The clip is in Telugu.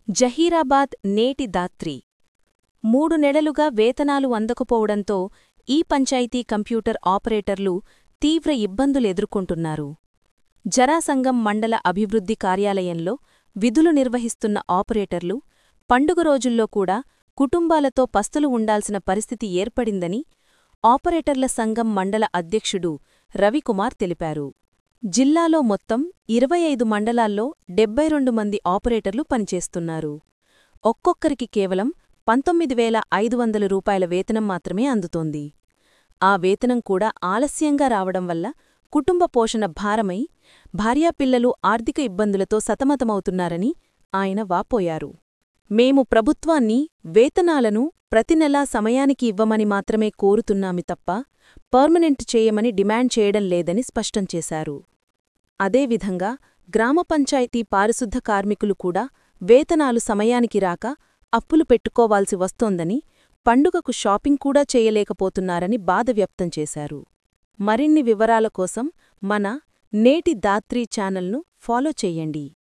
జహీరాబాద్ నేటి దాత్రి మూడు నెలలుగా వేతనాలు అందకపోవడంతో ఈ పంచాయతీ కంప్యూటర్ ఆపరేటర్లు తీవ్ర ఇబ్బందులెదుర్కొంటున్నారు జరాసంగం మండల అభివృద్ధి కార్యాలయంలో విధులు నిర్వహిస్తున్న ఆపరేటర్లు పండుగ రోజుల్లో కూడా కుటుంబాలతో పస్తులు ఉండాల్సిన పరిస్థితి ఏర్పడిందని ఆపరేటర్ల సంఘం మండల అధ్యక్షుడు రవికుమార్ తెలిపారు జిల్లాలో మొత్తం ఇరవై ఐదు మండలాల్లో డెబ్బై రెండు మంది ఆపరేటర్లు పనిచేస్తున్నారు ఒక్కొక్కరికి కేవలం పంతొమ్మిది వేల ఐదు వందల రూపాయల వేతనం మాత్రమే అందుతోంది ఆ వేతనం కూడా ఆలస్యంగా రావడం వల్ల కుటుంబ పోషణ భారమై భార్యాపిల్లలు ఆర్థిక ఇబ్బందులతో సతమతమవుతున్నారని ఆయన వాపోయారు మేము ప్రభుత్వాన్ని వేతనాలను ప్రతి నెలా సమయానికి ఇవ్వమని మాత్రమే కోరుతున్నామి తప్ప పర్మనెంట్ చేయమని డిమాండ్ చేయడం లేదని స్పష్టం చేశారు అదేవిధంగా గ్రామ పంచాయతీ పారిశుద్ధ కార్మికులు కూడా వేతనాలు సమయానికి రాక అప్పులు పెట్టుకోవాల్సి వస్తోందని పండుగకు షాపింగ్ కూడా చేయలేకపోతున్నారని బాధ వ్యక్తం చేశారు మరిన్ని వివరాల కోసం మన నేటి దాత్రీ ఛానల్ను ఫాలో చెయ్యండి